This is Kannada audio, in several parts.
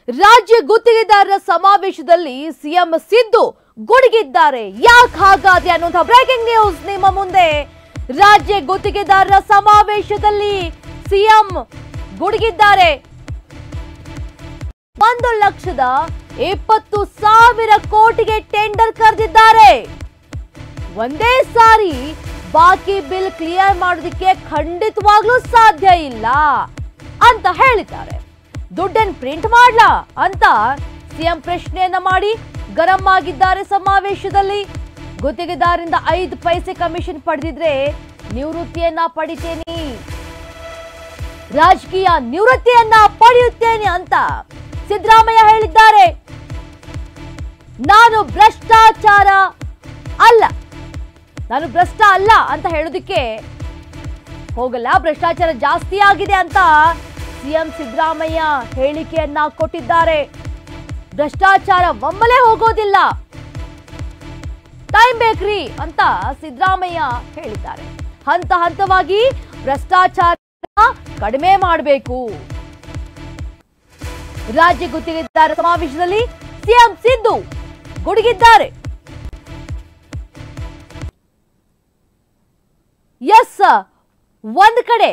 ರಾಜ್ಯ ಗುತ್ತಿಗೆದಾರರ ಸಮಾವೇಶದಲ್ಲಿ ಸಿಎಂ ಸಿದ್ದು ಗುಡುಗಿದ್ದಾರೆ ಯಾಕೆ ಹಾಗಾದ್ರೆ ಅನ್ನುವಂಥ ಬ್ರೇಕಿಂಗ್ ನ್ಯೂಸ್ ನಿಮ್ಮ ಮುಂದೆ ರಾಜ್ಯ ಗುತ್ತಿಗೆದಾರರ ಸಮಾವೇಶದಲ್ಲಿ ಸಿಎಂ ಗುಡುಗಿದ್ದಾರೆ ಒಂದು ಲಕ್ಷದ ಇಪ್ಪತ್ತು ಸಾವಿರ ಕೋಟಿಗೆ ಟೆಂಡರ್ ಕರೆದಿದ್ದಾರೆ ಒಂದೇ ಸಾರಿ ಬಾಕಿ ಬಿಲ್ ಕ್ಲಿಯರ್ ಮಾಡೋದಕ್ಕೆ ಖಂಡಿತವಾಗ್ಲೂ ಸಾಧ್ಯ ಇಲ್ಲ ಅಂತ ಹೇಳಿದ್ದಾರೆ ದುಡ್ಡನ್ ಪ್ರಿಂಟ್ ಮಾಡ್ಲಾ ಅಂತ ಸಿಎಂ ಪ್ರಶ್ನೆಯನ್ನ ಮಾಡಿ ಗರಂ ಆಗಿದ್ದಾರೆ ಸಮಾವೇಶದಲ್ಲಿ ಗುತ್ತಿಗೆದಾರರಿಂದ ಐದು ಪೈಸೆ ಕಮಿಷನ್ ಪಡೆದಿದ್ರೆ ನಿವೃತ್ತಿಯನ್ನ ಪಡಿತೇನೆ ರಾಜಕೀಯ ನಿವೃತ್ತಿಯನ್ನ ಪಡೆಯುತ್ತೇನೆ ಅಂತ ಸಿದ್ದರಾಮಯ್ಯ ಹೇಳಿದ್ದಾರೆ ನಾನು ಭ್ರಷ್ಟಾಚಾರ ಅಲ್ಲ ನಾನು ಭ್ರಷ್ಟ ಅಲ್ಲ ಅಂತ ಹೇಳೋದಕ್ಕೆ ಹೋಗಲ್ಲ ಭ್ರಷ್ಟಾಚಾರ ಜಾಸ್ತಿ ಆಗಿದೆ ಅಂತ ಸಿಎಂ ಸಿದ್ದರಾಮಯ್ಯ ಹೇಳಿಕೆಯನ್ನ ಕೊಟ್ಟಿದ್ದಾರೆ ಭ್ರಷ್ಟಾಚಾರ ಒಮ್ಮೆಲೆ ಹೋಗೋದಿಲ್ಲ ಟೈಮ್ ಬೇಕ್ರಿ ಅಂತ ಸಿದ್ದರಾಮಯ್ಯ ಹೇಳಿದ್ದಾರೆ ಹಂತ ಹಂತವಾಗಿ ಭ್ರಷ್ಟಾಚಾರ ಕಡಿಮೆ ಮಾಡಬೇಕು ರಾಜ್ಯ ಗುತ್ತಿಗೆದಾರ ಸಮಾವೇಶದಲ್ಲಿ ಸಿಎಂ ಸಿದ್ದು ಗುಡುಗಿದ್ದಾರೆ ಎಸ್ ಒಂದ್ ಕಡೆ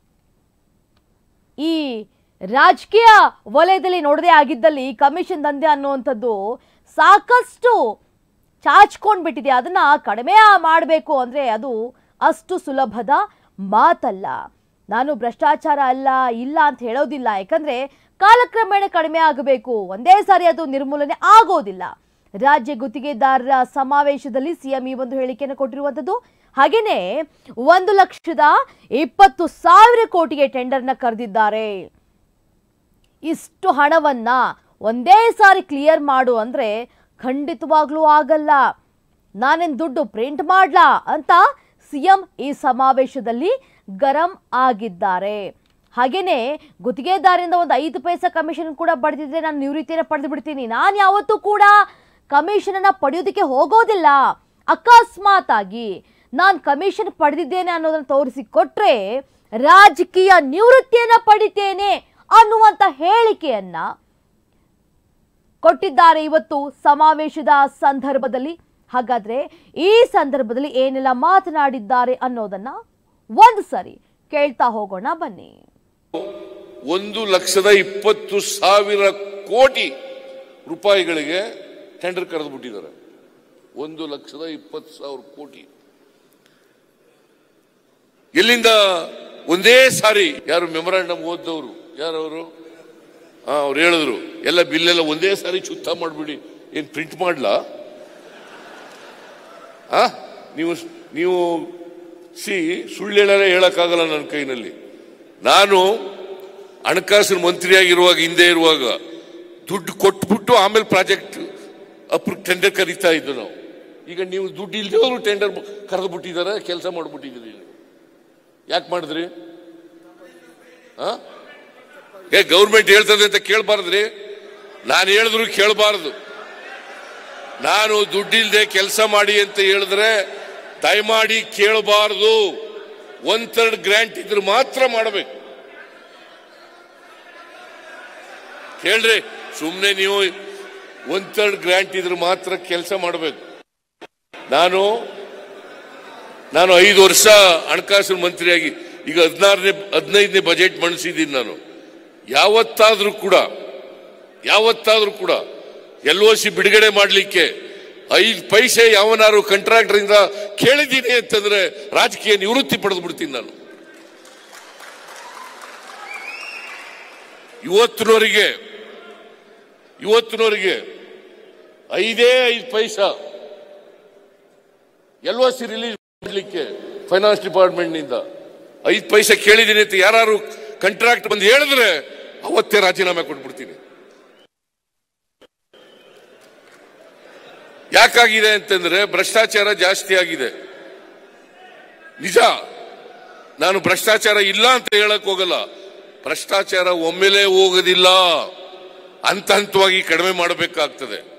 ಈ ರಾಜಕೀಯ ವಲಯದಲ್ಲಿ ನೋಡದೇ ಆಗಿದ್ದಲ್ಲಿ ಕಮಿಷನ್ ದಂಧೆ ಅನ್ನುವಂಥದ್ದು ಸಾಕಷ್ಟು ಚಾಚ್ಕೊಂಡ್ ಬಿಟ್ಟಿದೆ ಅದನ್ನ ಕಡಿಮೆ ಮಾಡಬೇಕು ಅಂದ್ರೆ ಅದು ಅಷ್ಟು ಸುಲಭದ ಮಾತಲ್ಲ ನಾನು ಭ್ರಷ್ಟಾಚಾರ ಅಲ್ಲ ಇಲ್ಲ ಅಂತ ಹೇಳೋದಿಲ್ಲ ಯಾಕಂದ್ರೆ ಕಾಲಕ್ರಮೇಣ ಕಡಿಮೆ ಆಗಬೇಕು ಒಂದೇ ಸಾರಿ ಅದು ನಿರ್ಮೂಲನೆ ಆಗೋದಿಲ್ಲ ರಾಜ್ಯ ಗುತ್ತಿಗೆದಾರರ ಸಮಾವೇಶದಲ್ಲಿ ಸಿಎಂ ಈ ಒಂದು ಹೇಳಿಕೆಯನ್ನು ಕೊಟ್ಟಿರುವಂಥದ್ದು ಹಾಗೇನೆ ಒಂದು ಲಕ್ಷದ ಇಪ್ಪತ್ತು ಸಾವಿರ ಕೋಟಿಗೆ ಟೆಂಡರ್ನ ಕರೆದಿದ್ದಾರೆ ಇಷ್ಟು ಹಣವನ್ನ ಒಂದೇ ಸಾರಿ ಕ್ಲಿಯರ್ ಮಾಡು ಅಂದ್ರೆ ಖಂಡಿತವಾಗ್ಲೂ ಆಗಲ್ಲ ನಾನೇನ್ ದುಡ್ಡು ಪ್ರಿಂಟ್ ಮಾಡ್ಲಾ ಅಂತ ಸಿಎಂ ಈ ಸಮಾವೇಶದಲ್ಲಿ ಗರಂ ಆಗಿದ್ದಾರೆ ಹಾಗೇನೆ ಗುತ್ತಿಗೆದಾರರಿಂದ ಒಂದು ಐದು ಪೈಸಾ ಕಮಿಷನ್ ಕೂಡ ಪಡೆದಿದ್ರೆ ನಾನು ನಿವೃತ್ತಿಯನ್ನು ಪಡೆದು ಬಿಡ್ತೀನಿ ನಾನು ಯಾವತ್ತೂ ಕೂಡ ಕಮಿಷನ್ ಅನ್ನ ಪಡೆಯೋದಕ್ಕೆ ಹೋಗೋದಿಲ್ಲ ಅಕಸ್ಮಾತ್ ಆಗಿ ನಾನು ಕಮಿಷನ್ ಪಡೆದಿದ್ದೇನೆ ಅನ್ನೋದನ್ನ ತೋರಿಸಿ ಕೊಟ್ರೆ ರಾಜಕೀಯ ನಿವೃತ್ತಿಯನ್ನ ಪಡಿತೇನೆ ಅನ್ನುವಂತ ಹೇಳಿಕೆಯನ್ನ ಕೊಟ್ಟಿದ್ದಾರೆ ಇವತ್ತು ಸಮಾವೇಶದ ಸಂದರ್ಭದಲ್ಲಿ ಹಾಗಾದ್ರೆ ಈ ಸಂದರ್ಭದಲ್ಲಿ ಏನೆಲ್ಲ ಮಾತನಾಡಿದ್ದಾರೆ ಅನ್ನೋದನ್ನ ಒಂದು ಸರಿ ಕೇಳ್ತಾ ಹೋಗೋಣ ಬನ್ನಿ ಒಂದು ಲಕ್ಷದ ಇಪ್ಪತ್ತು ಸಾವಿರ ಕೋಟಿ ರೂಪಾಯಿಗಳಿಗೆ ಟೆಂಡರ್ ಕರೆದು ಬಿಟ್ಟಿದ್ದಾರೆ ಒಂದು ಲಕ್ಷದ ಇಪ್ಪತ್ತು ಸಾವಿರ ಕೋಟಿ ಎಲ್ಲಿಂದ ಒಂದೇ ಸಾರಿ ಯಾರು ಮೆಮೊರಾಂಡಮ್ ಓದ್ದವರು ಯಾರವರು ಹಾ ಅವ್ರು ಹೇಳಿದ್ರು ಎಲ್ಲ ಬಿಲ್ ಎಲ್ಲ ಒಂದೇ ಸಾರಿ ಚುತ್ತ ಮಾಡ್ಬಿಡಿ ಏನ್ ಪ್ರಿಂಟ್ ಮಾಡ್ಲಾ ಆ ನೀವು ನೀವು ಸಿ ಸುಳ್ಳು ಹೇಳಲೇ ಹೇಳಕ್ಕಾಗಲ್ಲ ನನ್ನ ಕೈನಲ್ಲಿ ನಾನು ಹಣಕಾಸಿನ ಮಂತ್ರಿಯಾಗಿರುವಾಗ ಹಿಂದೆ ಇರುವಾಗ ದುಡ್ಡು ಕೊಟ್ಬಿಟ್ಟು ಆಮೇಲೆ ಪ್ರಾಜೆಕ್ಟ್ ಅಪ್ರ ಟೆಂಡರ್ ಕರೀತಾ ಇದ್ದು ನಾವು ಈಗ ನೀವು ದುಡ್ಡು ಇಲ್ದೇವರು ಟೆಂಡರ್ ಕರೆದು ಬಿಟ್ಟಿದ್ದಾರೆ ಕೆಲಸ ಮಾಡ್ಬಿಟ್ಟಿದ್ದೀರಿ ಯಾಕೆ ಮಾಡಿದ್ರಿ ಆ? ಏ ಗೌರ್ಮೆಂಟ್ ಹೇಳ್ತದೆ ಅಂತ ಕೇಳಬಾರ್ದ್ರಿ ನಾನು ಹೇಳಿದ್ರು ಕೇಳಬಾರ್ದು ನಾನು ದುಡ್ಡಿಲ್ದೆ ಕೆಲಸ ಮಾಡಿ ಅಂತ ಹೇಳಿದ್ರೆ ದಯಮಾಡಿ ಕೇಳಬಾರದು ಒನ್ ಥರ್ಡ್ ಗ್ರಾಂಟ್ ಇದ್ರೆ ಮಾತ್ರ ಮಾಡಬೇಕು ಕೇಳ್ರಿ ಸುಮ್ಮನೆ ನೀವು ಒನ್ ಥರ್ಡ್ ಗ್ರಾಂಟ್ ಇದ್ರೆ ಮಾತ್ರ ಕೆಲಸ ಮಾಡಬೇಕು ನಾನು ನಾನು ಐದು ವರ್ಷ ಹಣಕಾಸಿನ ಮಂತ್ರಿಯಾಗಿ ಈಗ ಹದಿನಾರನೇ ಹದಿನೈದನೇ ಬಜೆಟ್ ಮಂಡಿಸಿದ್ದೀನಿ ನಾನು ಯಾವತ್ತಾದ್ರೂ ಕೂಡ ಯಾವತ್ತಾದ್ರೂ ಕೂಡ ಎಲ್ ಒ ಸಿ ಬಿಡುಗಡೆ ಮಾಡಲಿಕ್ಕೆ ಐದು ಪೈಸೆ ಯಾವನಾರು ಕಾಂಟ್ರಾಕ್ಟರ್ ಇಂದ ಕೇಳಿದ್ದೀನಿ ಅಂತಂದ್ರೆ ರಾಜಕೀಯ ನಿವೃತ್ತಿ ಪಡೆದು ಬಿಡ್ತೀನಿ ನಾನು ಇವತ್ತಿನವರಿಗೆ ಇವತ್ತಿನವರಿಗೆ ಐದೇ ಐದು ಪೈಸಾ ಎಲ್ ಒ ಸಿ ರಿಲೀಸ್ ಮಾಡಲಿಕ್ಕೆ ಫೈನಾನ್ಸ್ ಡಿಪಾರ್ಟ್ಮೆಂಟ್ ನಿಂದ ಐದು ಪೈಸೆ ಕೇಳಿದ್ದೀನಿ ಅಂತ ಯಾರು ಕಾಂಟ್ರಾಕ್ಟ್ ಬಂದು ಹೇಳಿದ್ರೆ ಅವತ್ತೇ ರಾಜೀನಾಮೆ ಕೊಟ್ಬಿಡ್ತೀನಿ ಯಾಕಾಗಿದೆ ಅಂತಂದ್ರೆ ಭ್ರಷ್ಟಾಚಾರ ಜಾಸ್ತಿ ಆಗಿದೆ ನಿಜ ನಾನು ಭ್ರಷ್ಟಾಚಾರ ಇಲ್ಲ ಅಂತ ಹೇಳಕ್ ಹೋಗಲ್ಲ ಭ್ರಷ್ಟಾಚಾರ ಒಮ್ಮೆಲೇ ಹೋಗೋದಿಲ್ಲ ಹಂತ ಹಂತವಾಗಿ ಕಡಿಮೆ ಮಾಡಬೇಕಾಗ್ತದೆ